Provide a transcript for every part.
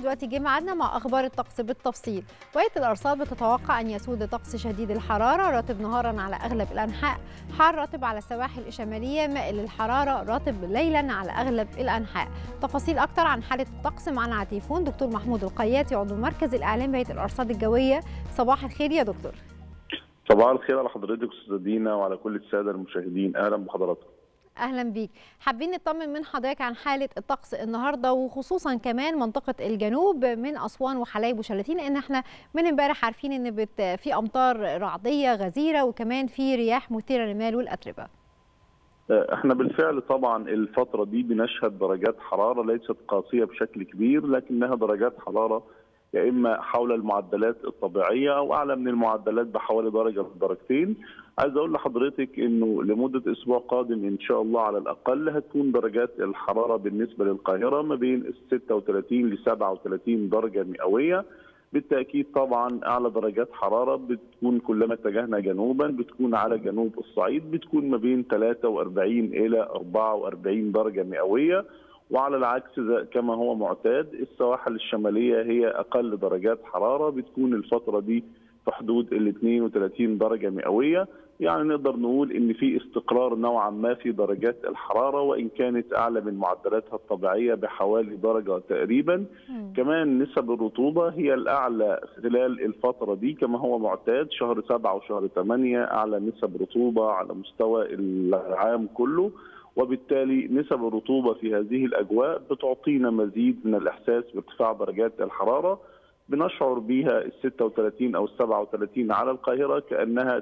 دلوقتي جه ميعادنا مع اخبار الطقس بالتفصيل وقت الارصاد بتتوقع ان يسود طقس شديد الحراره راتب نهارا على اغلب الانحاء حار راتب على السواحل الشماليه مائل الحراره راتب ليلا على اغلب الانحاء تفاصيل اكتر عن حاله الطقس معنا على التليفون دكتور محمود القياتي عضو مركز الاعلام بهيئه الارصاد الجويه صباح الخير يا دكتور صباح الخير على حضرتك استاذه دينا وعلى كل الساده المشاهدين اهلا بحضراتكم اهلا بيك حابين نطمن من حضرتك عن حاله الطقس النهارده وخصوصا كمان منطقه الجنوب من اسوان وحلايب وشلاتين لان احنا من امبارح عارفين ان بت في امطار رعديه غزيره وكمان في رياح مثيره للمال والاتربه احنا بالفعل طبعا الفتره دي بنشهد درجات حراره ليست قاسيه بشكل كبير لكنها درجات حراره يا اما حول المعدلات الطبيعيه او اعلى من المعدلات بحوالي درجه درجتين عايز اقول لحضرتك انه لمده اسبوع قادم ان شاء الله على الاقل هتكون درجات الحراره بالنسبه للقاهره ما بين ال 36 ل 37 درجه مئويه بالتاكيد طبعا اعلى درجات حراره بتكون كلما اتجهنا جنوبا بتكون على جنوب الصعيد بتكون ما بين 43 الى 44 درجه مئويه وعلى العكس كما هو معتاد السواحل الشماليه هي اقل درجات حراره بتكون الفتره دي في حدود ال 32 درجه مئويه يعني نقدر نقول ان في استقرار نوعا ما في درجات الحراره وان كانت اعلى من معدلاتها الطبيعيه بحوالي درجه تقريبا مم. كمان نسب الرطوبه هي الاعلى خلال الفتره دي كما هو معتاد شهر 7 وشهر 8 اعلى نسب رطوبه على مستوى العام كله وبالتالي نسب الرطوبه في هذه الاجواء بتعطينا مزيد من الاحساس بارتفاع درجات الحراره بنشعر بها ال 36 او ال 37 على القاهره كانها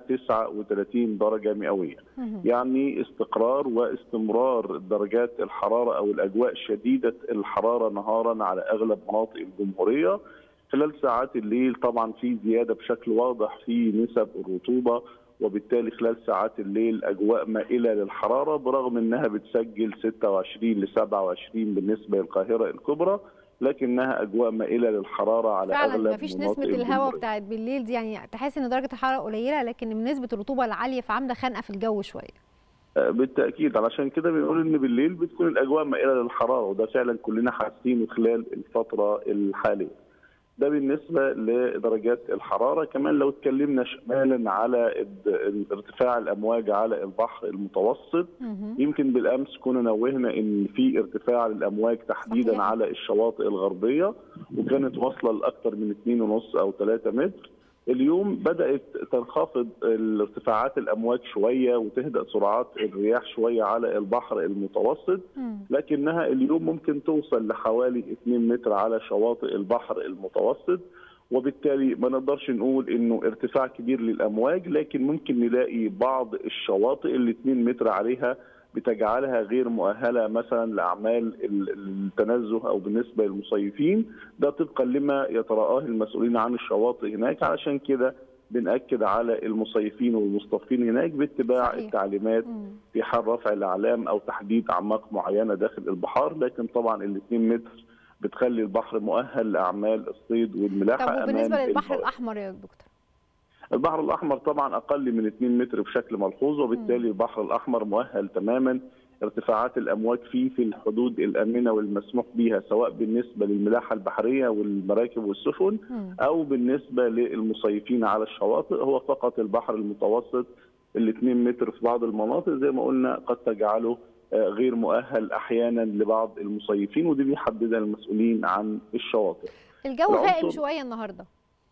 39 درجه مئويه. يعني استقرار واستمرار درجات الحراره او الاجواء شديده الحراره نهارا على اغلب مناطق الجمهوريه. خلال ساعات الليل طبعا في زياده بشكل واضح في نسب الرطوبه وبالتالي خلال ساعات الليل اجواء مائله للحراره برغم انها بتسجل 26 ل 27 بالنسبه للقاهره الكبرى لكنها اجواء مائله للحراره على فعلا اغلب مفيش نسبه الهواء بتاعت بالليل دي يعني تحس ان درجه الحراره قليله لكن من نسبه الرطوبه العاليه فعامله خنقه في الجو شويه بالتاكيد علشان كده بنقول ان بالليل بتكون الاجواء مائله للحراره وده فعلا كلنا حاسينه خلال الفتره الحاليه ده بالنسبة لدرجات الحرارة كمان لو اتكلمنا شمالا على ارتفاع الأمواج على البحر المتوسط يمكن بالأمس كنا نوهنا إن في ارتفاع للأمواج تحديدا صحيح. على الشواطئ الغربية وكانت واصلة لأكثر من 2.5 أو 3 متر اليوم بدات تنخفض ارتفاعات الامواج شويه وتهدأ سرعات الرياح شويه على البحر المتوسط لكنها اليوم ممكن توصل لحوالي 2 متر على شواطئ البحر المتوسط وبالتالي ما نقدرش نقول انه ارتفاع كبير للامواج لكن ممكن نلاقي بعض الشواطئ اللي 2 متر عليها بتجعلها غير مؤهله مثلا لاعمال التنزه او بالنسبه للمصيفين ده طبقا لما يترآه المسؤولين عن الشواطئ هناك علشان كده بنأكد على المصيفين والمصطفين هناك باتباع صحيح. التعليمات مم. في حال رفع الاعلام او تحديد اعماق معينه داخل البحار لكن طبعا ال 2 متر بتخلي البحر مؤهل لاعمال الصيد والملاحه طب وبالنسبه للبحر الاحمر يا دكتور البحر الاحمر طبعا اقل من 2 متر بشكل ملحوظ وبالتالي البحر الاحمر مؤهل تماما ارتفاعات الامواج فيه في الحدود الامنه والمسموح بها سواء بالنسبه للملاحه البحريه والمراكب والسفن او بالنسبه للمصيفين على الشواطئ هو فقط البحر المتوسط ال 2 متر في بعض المناطق زي ما قلنا قد تجعله غير مؤهل احيانا لبعض المصيفين ودي بيحددها المسؤولين عن الشواطئ. الجو غائم شويه النهارده.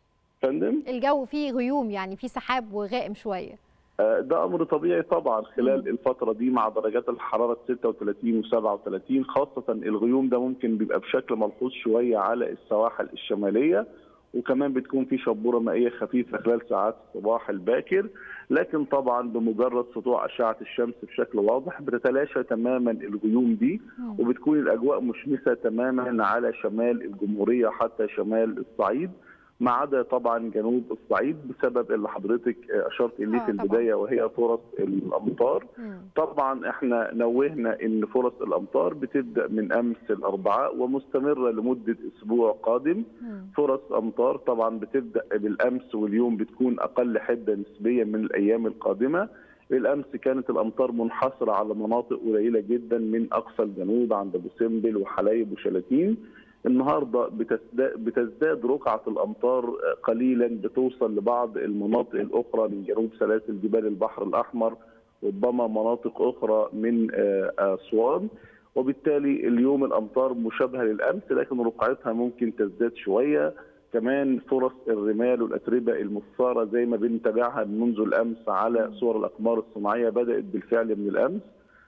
فندم الجو فيه غيوم يعني فيه سحاب وغائم شويه ده امر طبيعي طبعا خلال م. الفتره دي مع درجات الحراره 36 و37 خاصه الغيوم ده ممكن بيبقى بشكل ملحوظ شويه على السواحل الشماليه وكمان بتكون في شبوره مائيه خفيفه خلال ساعات الصباح الباكر لكن طبعا بمجرد سطوع اشعه الشمس بشكل واضح بتتلاشى تماما الغيوم دي وبتكون الاجواء مشمسه تماما على شمال الجمهوريه حتى شمال الصعيد ما عدا طبعا جنوب الصعيد بسبب اللي حضرتك اشرت اليه في البدايه وهي فرص الامطار طبعا احنا نوهنا ان فرص الامطار بتبدا من امس الاربعاء ومستمره لمده اسبوع قادم فرص امطار طبعا بتبدا بالامس واليوم بتكون اقل حده نسبيا من الايام القادمه بالامس كانت الامطار منحصره على مناطق قليله جدا من اقصى الجنوب عند ابو سمبل وحلايب وشلاتين النهارده بتزداد, بتزداد رقعه الامطار قليلا بتوصل لبعض المناطق الاخرى من جنوب سلاسل جبال البحر الاحمر ربما مناطق اخرى من اسوان وبالتالي اليوم الامطار مشابهه للامس لكن رقعتها ممكن تزداد شويه كمان فرص الرمال والاتربه المثاره زي ما بنتابعها منذ الامس على صور الاقمار الصناعيه بدات بالفعل من الامس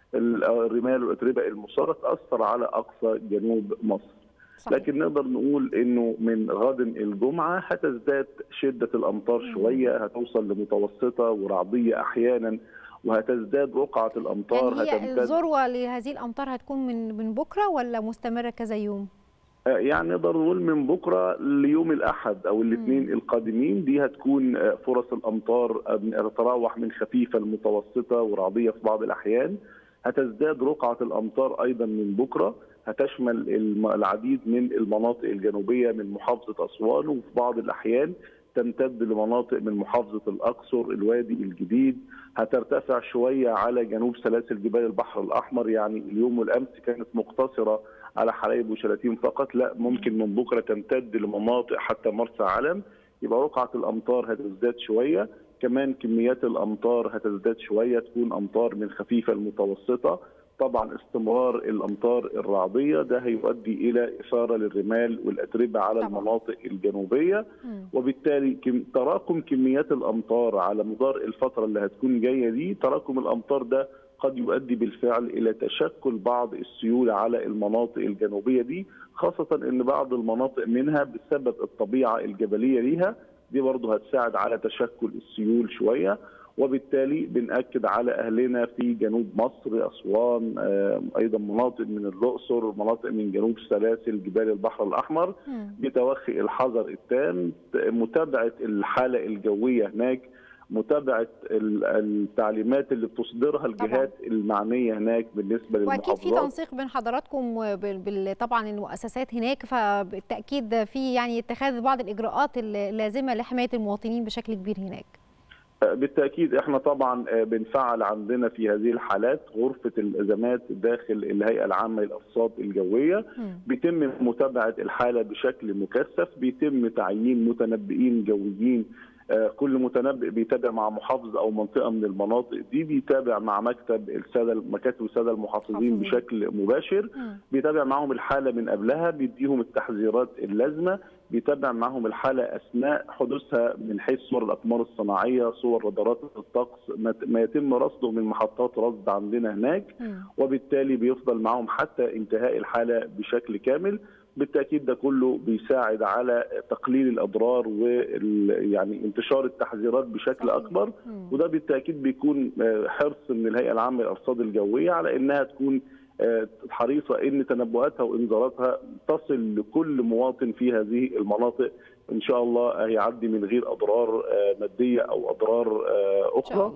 الرمال والاتربه المثاره تاثر على اقصى جنوب مصر صحيح. لكن نقدر نقول انه من غد الجمعه هتزداد شده الامطار شويه هتوصل لمتوسطه ورعديه احيانا وهتزداد رقعه الامطار يعني هي الذروه لهذه الامطار هتكون من من بكره ولا مستمره كذا يوم؟ يعني نقدر نقول من بكره ليوم الاحد او الاثنين القادمين دي هتكون فرص الامطار تتراوح من خفيفه لمتوسطه ورعديه في بعض الاحيان هتزداد رقعه الامطار ايضا من بكره هتشمل العديد من المناطق الجنوبيه من محافظه اسوان وفي بعض الاحيان تمتد لمناطق من محافظه الاقصر الوادي الجديد هترتفع شويه على جنوب سلاسل جبال البحر الاحمر يعني اليوم والامس كانت مقتصره على حلايب وشلاتين فقط لا ممكن من بكره تمتد لمناطق حتى مرسى علم يبقى رقعه الامطار هتزداد شويه كمان كميات الامطار هتزداد شويه تكون امطار من خفيفه لمتوسطه طبعا استمرار الامطار الرعديه ده هيؤدي الى اثاره للرمال والاتربه على طبعا. المناطق الجنوبيه م. وبالتالي تراكم كميات الامطار على مدار الفتره اللي هتكون جايه دي تراكم الامطار ده قد يؤدي بالفعل الى تشكل بعض السيول على المناطق الجنوبيه دي خاصه ان بعض المناطق منها بسبب الطبيعه الجبليه ليها دي برضه هتساعد على تشكل السيول شويه وبالتالي بنأكد على أهلنا في جنوب مصر أسوان أيضا مناطق من الأقصر مناطق من جنوب سلاسل جبال البحر الأحمر بتوخي الحذر التام متابعة الحالة الجوية هناك متابعه التعليمات اللي بتصدرها الجهات طبعا. المعنيه هناك بالنسبه للمحافظات واكيد في تنسيق بين حضراتكم وبال طبعا المؤسسات هناك فبالتاكيد في يعني اتخاذ بعض الاجراءات اللازمه لحمايه المواطنين بشكل كبير هناك بالتاكيد احنا طبعا بنفعل عندنا في هذه الحالات غرفه الازمات داخل الهيئه العامه للارصاد الجويه م. بيتم متابعه الحاله بشكل مكثف بيتم تعيين متنبئين جويين كل متنبئ بيتابع مع محافظ او منطقه من المناطق دي بيتابع مع مكتب الساده مكاتب الساده المحافظين بشكل مباشر بيتابع معهم الحاله من قبلها بيديهم التحذيرات اللازمه بيتابع معهم الحاله اثناء حدوثها من حيث صور الاقمار الصناعيه صور رادارات الطقس ما يتم رصده من محطات رصد عندنا هناك وبالتالي بيفضل معهم حتى انتهاء الحاله بشكل كامل بالتاكيد ده كله بيساعد على تقليل الاضرار ويعني انتشار التحذيرات بشكل اكبر وده بالتاكيد بيكون حرص من الهيئه العامه للارصاد الجويه على انها تكون حريصه ان تنبؤاتها وانذاراتها تصل لكل مواطن في هذه المناطق ان شاء الله هيعدي من غير اضرار ماديه او اضرار اخرى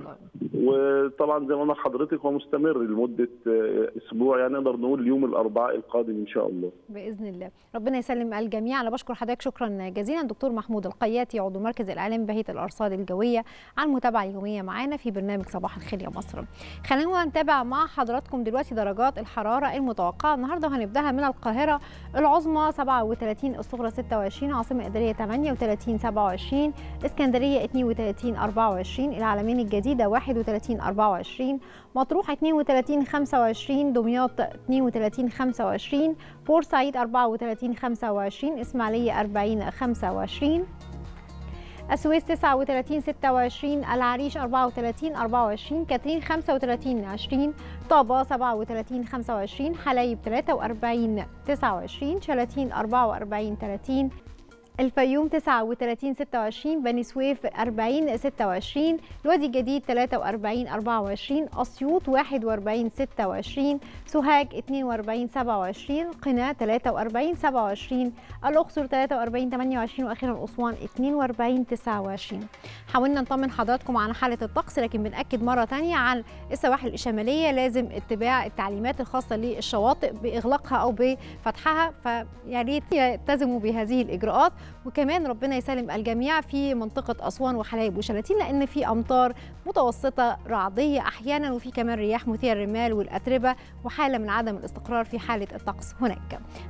وطبعا زي ما قلنا لحضرتك هو مستمر لمده اسبوع يعني نقدر نقول اليوم الاربعاء القادم ان شاء الله باذن الله ربنا يسلم الجميع انا بشكر حضرتك شكرا جزيلا دكتور محمود القياتي عضو مركز الاعلام بهيئه الارصاد الجويه على المتابعه اليوميه معانا في برنامج صباح الخير يا مصر خلينا نتابع مع حضراتكم دلوقتي درجات الحراره المتوقعه النهارده وهنبداها من القاهره العظمى 37 الصغرى 26 عاصمه اداريه 38 27 اسكندريه 32 24 العلمين الجديده 31 24 مطروح 32 25 دمياط 32 25 بورسعيد 34 25 اسماعيليه 40 25 السويس 39 26 العريش 34 24 كاترين 35 20 طابة 37 25 حلايب 43 29 شلاتين 44 30 الفيوم 39 26 بني سويف 40 26 الوادي الجديد 43 24 اسيوط 41 26 سوهاج 42 27 قنا 43 27 الاقصر 43 28 واخيرا اسوان 42 29 حاولنا نطمن حضراتكم عن حاله الطقس لكن بناكد مره ثانيه عن السواحل الشماليه لازم اتباع التعليمات الخاصه للشواطئ باغلاقها او بفتحها فيا ريت يلتزموا بهذه الاجراءات وكمان ربنا يسلم الجميع في منطقة أسوان وحلايب وشلاتين لأن في أمطار متوسطة رعدية أحيانا وفي كمان رياح مثير الرمال والأتربة وحالة من عدم الاستقرار في حالة الطقس هناك